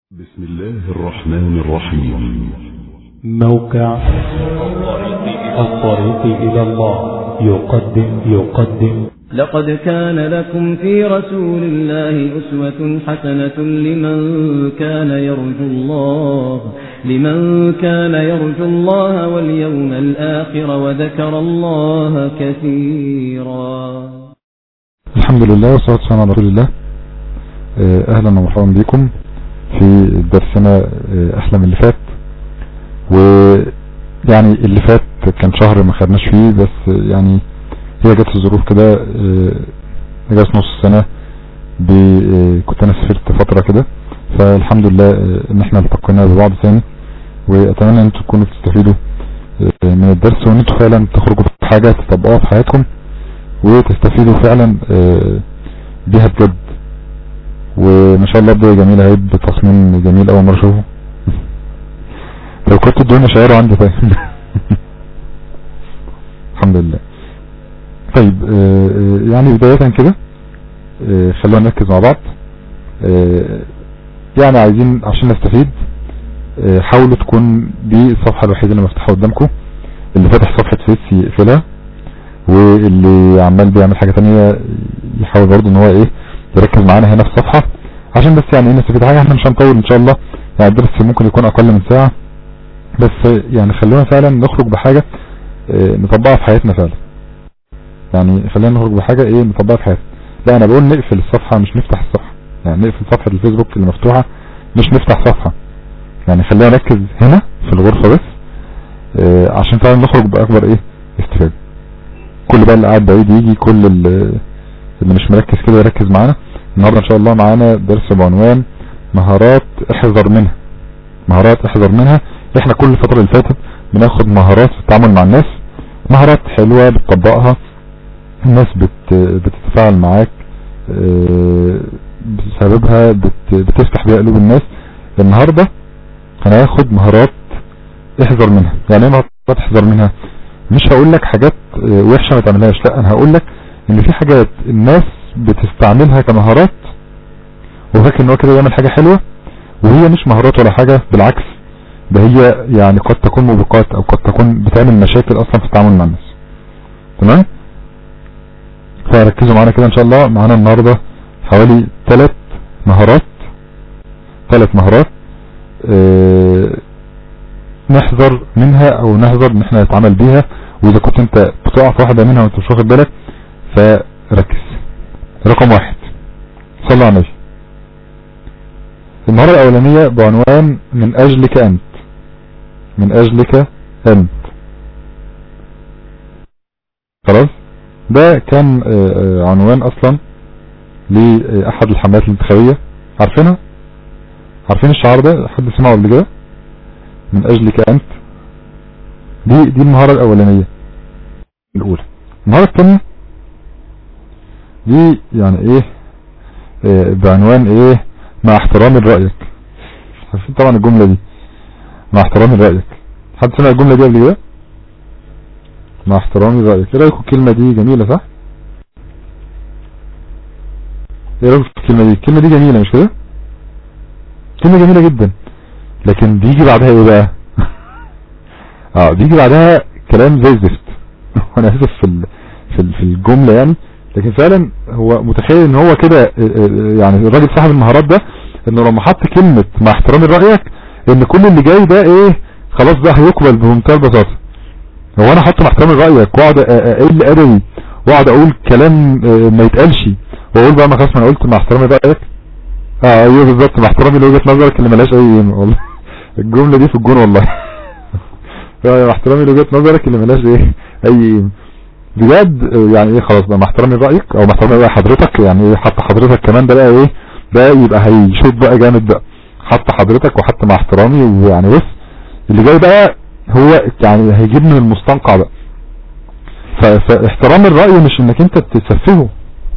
بسم الله الرحمن الرحيم موقع الطريق إلى الله يقدم يقدم لقد كان لكم في رسول الله أسوة حسنة لمن كان يرجو الله لمن كان يرجو الله واليوم الآخر وذكر الله كثيرا الحمد لله والصلاة والسلام على رسول الله آه، اهلا ومرحبا بكم في درسنا آه، احلى من اللي فات ويعني اللي فات كان شهر ما خدناش فيه بس يعني هي جت الظروف كده آه، جت نص سنة ب- آه، كنت انا سافرت فترة كده فالحمد لله آه، ان احنا التقينا ببعض تاني واتمنى ان انتوا تكونوا بتستفيدوا آه، من الدرس وان انتوا فعلا تخرجوا بحاجة تطبقوها في حياتكم وتستفيدوا فعلا آه، بيها بجد وما شاء الله بداية جميلة اهي بتصميم جميل اول مرة اشوفه لو كنت الدنيا شعره عندي طيب الحمد لله طيب آه، آه، يعني بداية كده آه، خلونا نركز مع بعض آه، يعني عايزين عشان نستفيد آه، حاولوا تكون دي الصفحة الوحيدة اللي مفتوحة قدامكم اللي فاتح صفحة فيس يقفلها واللي عمال بيعمل حاجة تانية يحاول برضه ان هو ايه يركز معانا هنا في الصفحة عشان بس يعني ايه نستفيد حاجة احنا مش هنطول ان شاء الله يعني الدرس ممكن يكون اقل من ساعة بس يعني خلونا فعلا نخرج بحاجة اه نطبقها في حياتنا فعلا يعني خلينا نخرج بحاجة ايه نطبقها في حياتنا لا انا بقول نقفل الصفحة مش نفتح الصفحة يعني نقفل صفحة الفيسبوك اللي مفتوحة مش نفتح صفحة يعني خلينا نركز هنا في الغرفة بس اه عشان فعلا نخرج بأكبر ايه استفادة كل بقى اللي قاعد بعيد يجي كل اللي اللي مش مركز كده يركز معانا النهارده ان شاء الله معانا درس بعنوان مهارات احذر منها مهارات احذر منها احنا كل الفترة اللي فاتت بناخد مهارات في التعامل مع الناس مهارات حلوة بتطبقها الناس بت بتتفاعل معاك اه، بسببها بت بتفتح بيها قلوب الناس النهاردة هناخد مهارات احذر منها يعني ايه مهارات احذر منها مش هقول لك حاجات اه، وحشة ما تعملهاش لا انا هقول لك ان في حاجات الناس بتستعملها كمهارات وفاكر ان هو كده يعمل حاجة حلوة وهي مش مهارات ولا حاجة بالعكس ده هي يعني قد تكون موبقات او قد تكون بتعمل مشاكل اصلا في التعامل مع الناس تمام فركزوا معانا كده ان شاء الله معانا النهاردة حوالي ثلاث مهارات ثلاث مهارات اه نحذر منها او نحذر ان احنا نتعامل بيها واذا كنت انت بتقع في واحدة منها وانت مش واخد بالك فركز رقم واحد صلى على النبي المهارة الأولانية بعنوان من أجلك أنت من أجلك أنت خلاص ده كان آه، آه، عنوان أصلا لأحد الحملات الانتخابية عارفينها عارفين الشعار ده حد سمعه قبل كده من أجلك أنت دي دي المهارة الأولانية الأولى المهارة الثانية دي يعني ايه آه، بعنوان ايه مع احترامي لرأيك عارفين طبعا الجملة دي مع احترامي لرأيك حد سمع الجملة دي قبل كده مع احترامي لرأيك ايه رأيكم الكلمة دي جميلة صح ايه رأيكم في الكلمة دي الكلمة دي جميلة مش كده كلمة جميلة جدا لكن بيجي بعدها ايه بقى اه بيجي بعدها كلام زي الزفت وانا اسف في ال- في ال- في الجملة يعني لكن فعلا هو متخيل ان هو كده آه، آه، يعني الراجل صاحب المهارات ده انه لما حط كلمة مع احترامي لرأيك ان كل اللي جاي ده ايه خلاص ده هيقبل بمنتهى البساطة هو انا حط مع احترامي لرأيك واقعد آه، آه، اقل ادبي واقعد اقول كلام آه، ما يتقالش واقول بقى ما خلاص ما انا قلت مع احترامي لرأيك اه ايوه بالظبط مع احترامي لوجهة نظرك اللي ملهاش اي قيمة والله الجملة دي في الجون والله اه مع احترامي لوجهة نظرك اللي ملهاش ايه اي قيمة بجد آه، يعني ايه خلاص بقى مع احترامي لرأيك او مع احترامي لرأي حضرتك يعني ايه حتى حضرتك كمان ده بقى ايه ده يبقى هيشوط بقى جامد بقى حتى حضرتك وحتى مع احترامي ويعني بص اللي جاي بقى هو يعني هيجيب من المستنقع بقى ف- فاحترام الرأي مش انك انت تسفهه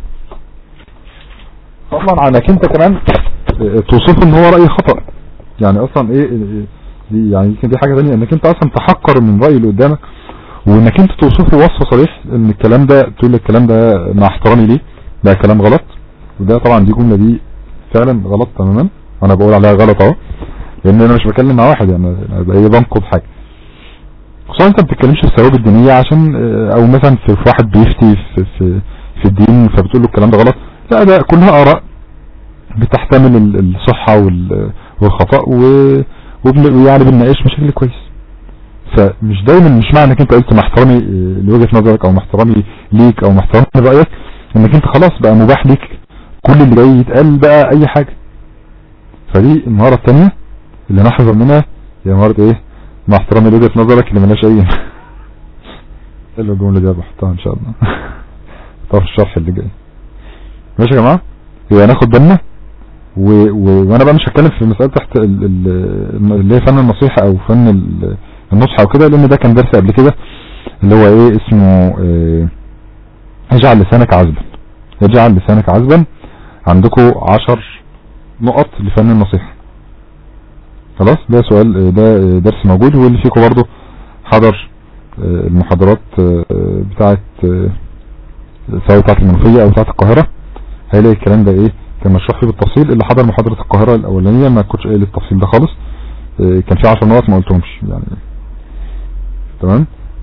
طبعا عنك انت كمان اه، توصفه ان هو رأي خطأ يعني اصلا ايه اه، دي يعني يمكن دي حاجة تانية انك انت اصلا تحقر من رأي اللي قدامك وانك انت توصفه وصف صريح ان الكلام ده تقول الكلام ده مع احترامي ليه ده كلام غلط وده طبعا دي جملة دي فعلا غلط تماما انا بقول عليها غلط اهو لان انا مش بكلم مع واحد يعني انا بقى بنقض حاجه خصوصا انت ما بتتكلمش في الثواب الدينيه عشان اه، او مثلا في في واحد بيفتي في في في الدين فبتقول له الكلام ده غلط لا ده كلها اراء بتحتمل ال- الصحه وال- والخطا و- وبن- ويعني بنناقش بشكل كويس فمش دايما مش معنى انك انت قلت مع احترامي اه، لوجهه نظرك او مع احترامي ليك او مع احترامي لرايك انك انت خلاص بقى مباح ليك كل اللي جاي يتقال بقى اي حاجه فدي المهاره الثانيه اللي نحذر منها هي مهاره ايه مع احترامي لوجهه نظرك اللي ملهاش اي حلوه الجمله دي بحطها ان شاء الله طب الشرح اللي جاي ماشي يا جماعه يبقى ناخد بالنا و... و... وانا بقى مش هتكلم في مساله تحت ال... ال... اللي هي فن النصيحه او فن ال... النصح او كده لان ده كان درس قبل كده اللي هو ايه اسمه اه... اجعل لسانك عذبا اجعل لسانك عذبا عندكم عشر نقط لفن النصيحه خلاص ده سؤال اه، ده اه، درس موجود واللي فيكم برضه حضر اه، المحاضرات اه، بتاعه اه، سواء بتاعه المنوفيه او بتاعه القاهره هيلاقي الكلام ده ايه كان مشروح فيه بالتفصيل اللي حضر محاضرة القاهرة الاولانية ما كنتش قايل التفصيل ده خالص اه، كان في 10 نقط ما قلتهمش يعني تمام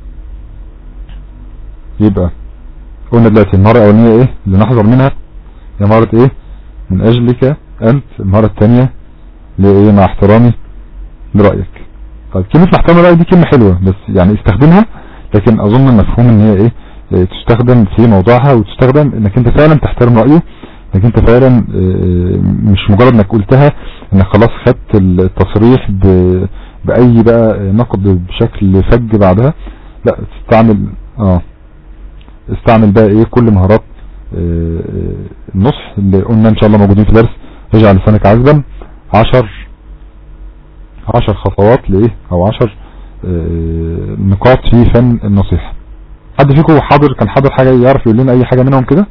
يبقى قلنا دلوقتي المهارة الاولانية ايه اللي نحذر منها هي مهارة ايه من اجلك انت المهارة الثانية لايه مع احترامي لرأيك طيب كلمة مع احترامي لرأيك دي كلمة حلوة بس يعني استخدمها لكن اظن المفهوم ان هي ايه اه، تستخدم في موضوعها وتستخدم انك انت فعلا تحترم رأيه انك انت فعلا اه، مش مجرد انك قلتها انك خلاص خدت التصريح ب- باي بقى نقد بشكل فج بعدها لا تستعمل اه استعمل بقى ايه كل مهارات اه، اه، النصح اللي قلنا ان شاء الله موجودين في درس اجعل لسانك عذبا عشر عشر خطوات لايه او عشر اه، نقاط في فن النصيحة حد فيكم حاضر كان حاضر حاجة يعرف يقول لنا اي حاجة منهم كده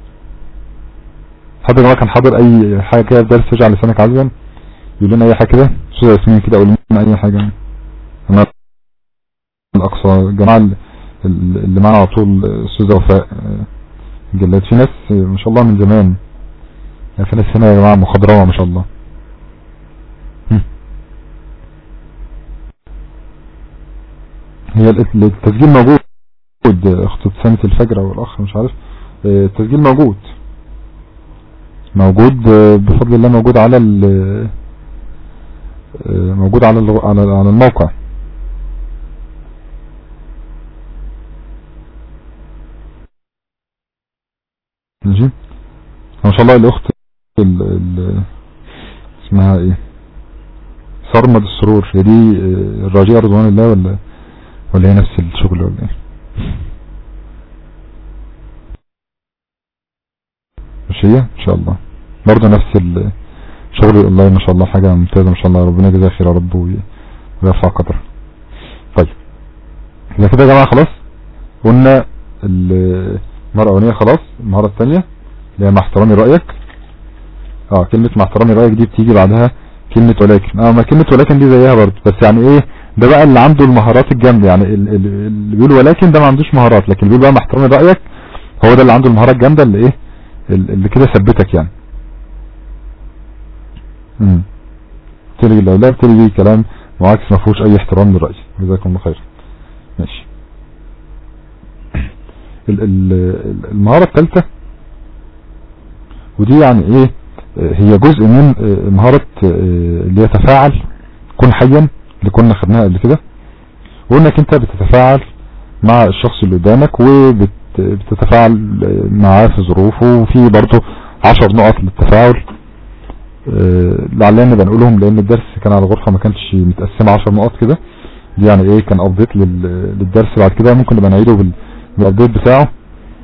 حد يا جماعه كان حاضر اي حاجة كده في درس اجعل لسانك عذبا يقول لنا اي حاجة كده استاذ ياسمين كده قول لنا اي حاجة انا الاقصى الجماعة ال- ال- اللي معانا على طول استاذة وفاء اه، جلاد في ناس اه، ما شاء الله من زمان يعني في ناس هنا يا جماعة مخضرمة ما شاء الله هم. هي ال- التسجيل موجود اخت ابتسامة الفجر او الاخ مش عارف اه، التسجيل موجود موجود اه، بفضل الله موجود على ال اه، موجود على الغ- على على الموقع ماشي ما شاء الله الاخت ال ال اسمها ايه صرمد السرور هي دي اه، الراجية رضوان الله ولا ولا هي نفس الشغل ولا ايه مش هي ان شاء الله برضه نفس الشغل الاونلاين ما شاء الله حاجة ممتازة ما شاء الله ربنا يجزاها خير يا رب وي- ويرفع قدرها طيب يبقى كده يا جماعة خلاص قلنا ال- المرة الأولانية خلاص المهارة الثانية اللي هي مع احترامي رأيك اه كلمة مع احترامي رأيك دي بتيجي بعدها كلمة ولكن اه ما كلمة ولكن دي زيها برضه بس يعني ايه ده بقى اللي عنده المهارات الجامدة يعني ال- ال- اللي بيقول ولكن ده ما عندوش مهارات لكن اللي بيقول بقى مع احترامي رأيك هو ده اللي عنده المهارات الجامدة اللي ايه ال- اللي كده ثبتك يعني امم تلغي لو لا بتلغي كلام معاكس ما فيهوش اي احترام للرأي جزاكم الله خير ماشي ال- ال- المهارة الثالثة ودي يعني ايه آه، هي جزء من آه، مهارة آه، اللي يتفاعل كن حيا اللي كنا خدناها قبل كده وانك انت بتتفاعل مع الشخص اللي قدامك وبتتفاعل معاه في ظروفه وفي برضه عشر نقط للتفاعل آه، لعلنا نبقى نقولهم لان الدرس كان على غرفة ما كانش متقسم عشر نقط كده دي يعني ايه كان ابديت للدرس بعد كده ممكن نبقى نعيده بال- بالابديت بتاعه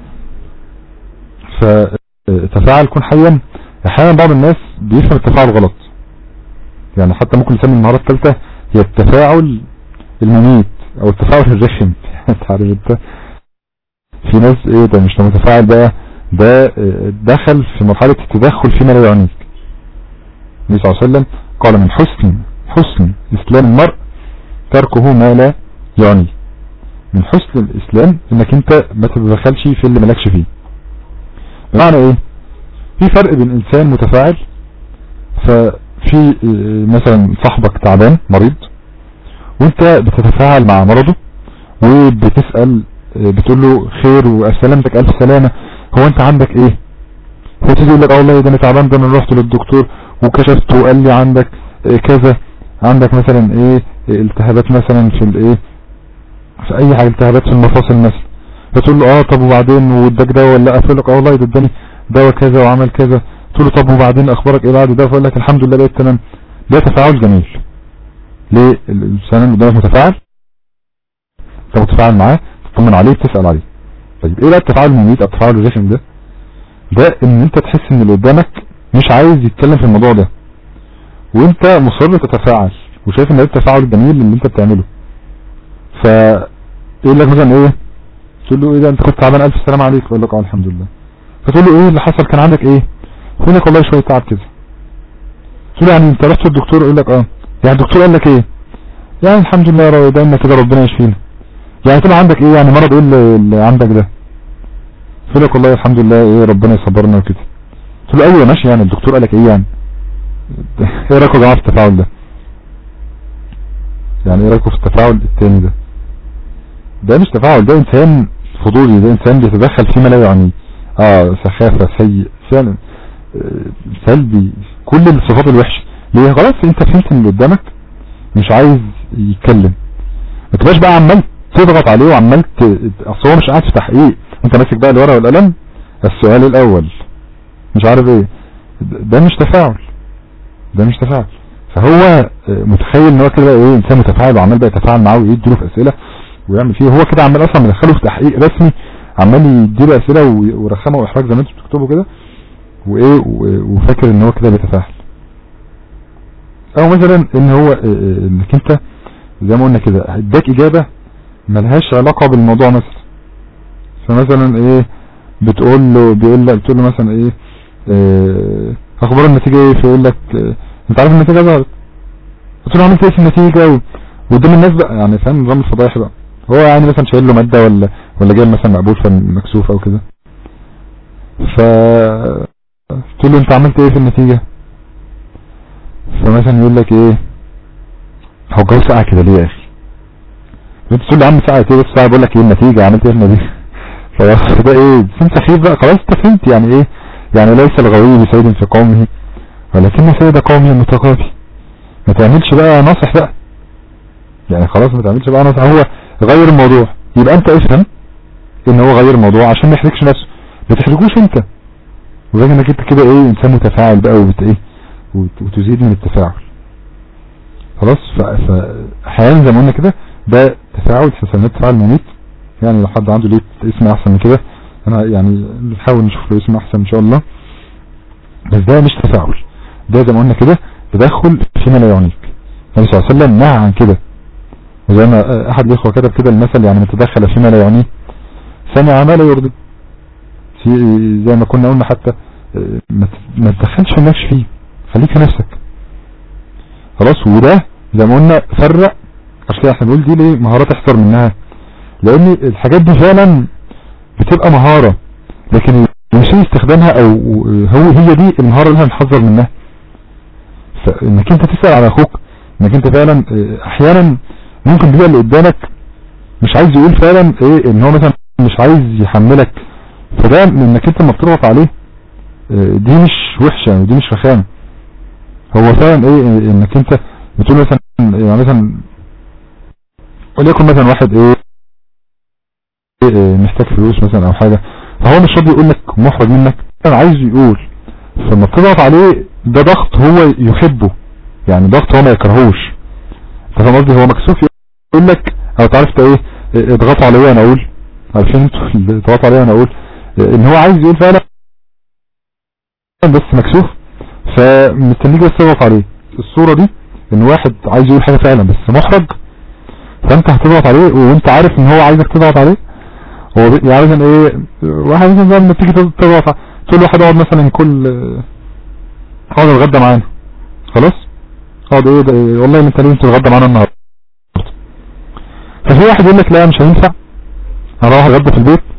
فتفاعل كن حيا احيانا بعض الناس بيفهم التفاعل غلط يعني حتى ممكن نسمي المهارة الثالثة هي التفاعل المميت او التفاعل الرخم انت عارف انت في ناس ايه ده مش ده متفاعل بقى ده آه، دخل في مرحلة التدخل فيما لا يعنيك النبي صلى الله عليه وسلم قال من حسن حسن اسلام المرء تركه ما لا يعني من حسن الاسلام انك انت ما تتدخلش في اللي مالكش فيه بمعنى ايه في فرق بين انسان متفاعل ففي في آه، مثلا صاحبك تعبان مريض وانت بتتفاعل مع مرضه وبتسأل آه، بتقول له خير وسلامتك الف سلامة هو انت عندك ايه هو تيجي يقول لك اه والله ده انا تعبان ده انا رحت للدكتور وكشفت وقال لي عندك آه، كذا عندك مثلا ايه آه، التهابات مثلا في الايه في اي حاجة التهابات في المفاصل مثلا فتقول له اه طب وبعدين واداك دواء ولا لا فيقول لك اه والله ده اداني دواء كذا وعمل كذا تقول له طب وبعدين اخبارك ايه بعد ده فيقول لك الحمد لله بقيت تمام ده تفاعل جميل ليه الانسان اللي قدامك متفاعل انت متفاعل معاه تطمن عليه بتسأل عليه طيب ايه بقى التفاعل المميت او التفاعل الرخم ده ده ان انت تحس ان اللي قدامك مش عايز يتكلم في الموضوع ده وانت مصر تتفاعل وشايف ان ده التفاعل الجميل اللي انت بتعمله ف يقول لك مثلا ايه تقول له ايه ده انت كنت تعبان الف سلام عليك يقول لك اه الحمد لله فتقول له ايه اللي حصل كان عندك ايه يقول لك والله شويه تعب كده تقول له يعني انت رحت للدكتور يقول لك اه يعني الدكتور قال لك ايه يعني الحمد لله يا رب دايما كده ربنا يشفينا يعني تقول له عندك ايه يعني مرض ايه اللي, اللي عندك ده يقول لك والله الحمد لله ايه ربنا يصبرنا وكده تقول له ايوه ماشي يعني الدكتور قال لك ايه يعني ايه رايكم يا جماعه في التفاعل ده يعني ايه رايكم في التفاعل التاني ده ده مش تفاعل ده انسان فضولي ده انسان بيتدخل فيما لا يعنيه اه سخافة سيء فعلا آه، سلبي كل الصفات الوحشة ليه خلاص انت فهمت ان اللي قدامك مش عايز يتكلم ما تبقاش بقى عمال تضغط عليه وعمال ت... اصل هو مش قاعد في تحقيق انت ماسك بقى الورقه والقلم السؤال الاول مش عارف ايه ده مش تفاعل ده مش تفاعل فهو آه، متخيل ان هو كده بقى ايه انسان متفاعل وعمال بقى يتفاعل معاه ويديله في اسئله ويعمل فيه هو كده عمال اصلا مدخله في تحقيق رسمي عمال يديله اسئله و- ورخامه واحراج زي ما انتوا بتكتبوا كده وايه و- وفاكر ان هو كده بيتفاعل او مثلا ان هو آه، آه، انك انت زي ما قلنا كده اداك اجابه ملهاش علاقه بالموضوع مثلا فمثلا ايه بتقول له بيقول لك بتقول له مثلا ايه آه، اخبار النتيجه ايه فيقول لك آه، انت عارف النتيجه ظهرت قلت له عملت ايه في النتيجه و- وقدام الناس بقى يعني فاهم نظام الفضايح بقى هو يعني مثلا شايل له ماده ولا ولا جايب مثلا مقبول فمكسوف او كده ف قلت له انت عملت ايه في النتيجه فمثلا يقول لك ايه هو الجو ساعه كده ليه يا اخي انت تقول له يا عم ساعه ايه بس ساعه بقول لك ايه النتيجه عملت ايه في النتيجه فده ايه سن سخيف بقى خلاص انت فهمت يعني ايه يعني ليس الغوي بسيد في قومه ولكن سيد قومه متقاضي ما تعملش بقى ناصح بقى يعني خلاص ما تعملش بقى ناصح هو غير الموضوع يبقى انت افهم ان هو غير الموضوع عشان ما يحرجش نفسه ما تحرجوش انت وزي انك انت كده ايه انسان متفاعل بقى وبت ايه وت- وتزيد من التفاعل خلاص ف- فاحيانا زي ما قلنا كده ده تفاعل حسنات تفاعل مميت يعني لو حد عنده ليه اسم احسن من كده انا يعني نحاول نشوف له اسم احسن ان شاء الله بس ده مش تفاعل ده زي ما قلنا كده تدخل فيما لا يعنيك النبي صلى الله عليه وسلم نهى عن كده وزي ما احد الاخوه كتب كده المثل يعني من تدخل فيما لا يعنيه سمع ما لا يرضي في زي ما كنا قلنا حتى آه، ما ت- ما تدخلش في مالكش فيه خليك في نفسك خلاص وده زي ما قلنا فرق عشان كده احنا بنقول دي ليه مهارات احذر منها لان الحاجات دي فعلا بتبقى مهارة لكن يسيء استخدامها او هو هي دي المهارة اللي احنا نحذر منها فانك انت تسأل على اخوك انك انت فعلا اه، احيانا ممكن بيبقى اللي قدامك مش عايز يقول فعلا ايه ان هو مثلا مش عايز يحملك فده من انك انت لما بتضغط عليه اه، دي مش وحشة ودي مش رخامة هو فعلا ايه انك انت بتقول مثلا يعني مثلا وليكن مثلا واحد ايه إيه محتاج فلوس مثلا او حاجة فهو مش راضي يقول لك محرج منك انا عايز يقول فلما بتضغط عليه ده ضغط هو يحبه يعني ضغط هو ما يكرهوش انت فاهم قصدي هو مكسوف يقول لك او تعرف انت ايه إيه، اضغطوا عليا انا اقول عارفين انتوا اللي اضغطوا عليا انا اقول إيه، ان هو عايز يقول فعلا بس مكسوف فمستنيك بس تضغط عليه الصورة دي ان واحد عايز يقول حاجة فعلا بس محرج فانت هتضغط عليه وانت عارف ان هو عايزك تضغط عليه هو بي- يعني مثلا ايه واحد مثلا زي لما تيجي تضغط ع- تقول له واحد اقعد مثلا كل اقعد اتغدى معانا خلاص اقعد ايه ده- والله انت لازم تتغدى معانا النهارده ففي واحد يقول لك لا مش هينفع هروح اتغدى في البيت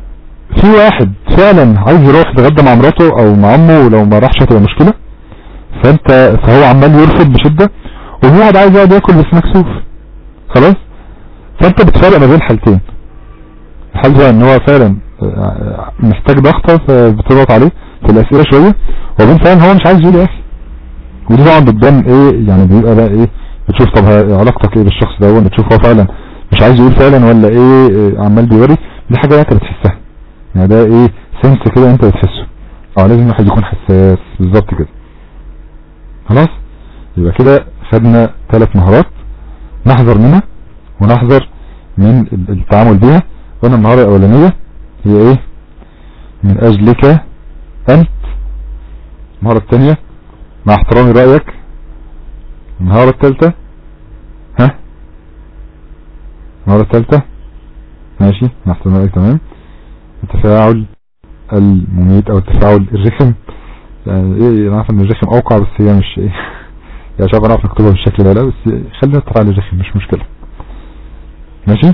في واحد فعلا عايز يروح يتغدى مع مراته او مع امه ولو ما راحش هتبقى مشكله فانت فهو عمال يرفض بشدة وهو قاعد عايز يقعد ياكل بس مكسوف خلاص فانت بتفرق ما بين حالتين الحال ده ان هو فعلا آه، محتاج ضغطة فبتضغط عليه في الاسئلة شوية وبين فعلا هو مش عايز يقول يا اخي ودي طبعا بتبان ايه يعني بيبقى بقى ايه بتشوف طب ه- علاقتك ايه بالشخص ده وانت تشوف هو فعلا مش عايز يقول فعلا ولا ايه إيه، عمال بيوري دي حاجة انت بتحسها يعني ده ايه سنس كده انت بتحسه اه لازم الواحد يكون حساس بالظبط كده خلاص يبقى كده خدنا ثلاث مهارات نحذر منها ونحذر من ال- التعامل بها قلنا المهارة الاولانية هي ايه من اجلك انت المهارة الثانية مع احترامي رأيك المهارة الثالثة ها المهارة الثالثة ماشي مع احترامي رأيك تمام التفاعل المميت او التفاعل الرخم يعني ايه انا عارف ان الرخم اوقع بس هي مش ايه يعني شايف انا عارف نكتبها بالشكل ده لا بس خلينا التفاعل الرخم مش مشكلة ماشي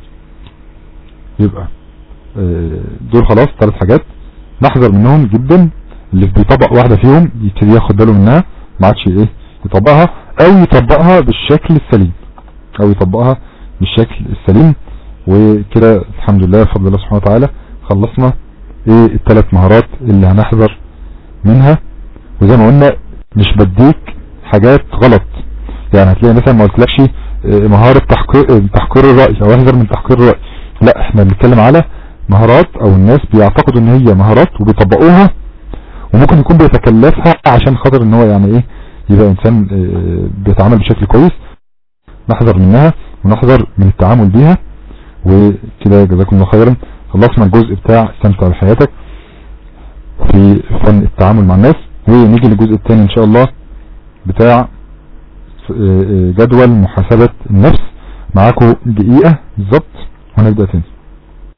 يبقى آه، دول خلاص ثلاث حاجات نحذر منهم جدا اللي بيطبق واحدة فيهم يبتدي ياخد باله منها ما عادش ايه يطبقها او يطبقها بالشكل السليم او يطبقها بالشكل السليم وكده الحمد لله بفضل الله سبحانه وتعالى خلصنا ايه الثلاث مهارات اللي هنحذر منها وزي ما قلنا مش بديك حاجات غلط يعني هتلاقي مثلا ما قلتلكش اه، مهارة تحقير اه، تحقير الرأي او احذر من تحقير الرأي لا احنا بنتكلم على مهارات او الناس بيعتقدوا ان هي مهارات وبيطبقوها وممكن يكون بيتكلفها عشان خاطر ان هو يعني ايه يبقى انسان اه، بيتعامل بشكل كويس نحذر منها ونحذر من التعامل بيها وكده جزاكم الله خيرا خلصنا الجزء بتاع استمتع بحياتك في فن التعامل مع الناس ونيجي للجزء الثاني ان شاء الله بتاع اه، اه، جدول محاسبة النفس معاكم دقيقة بالظبط ونبدأ تاني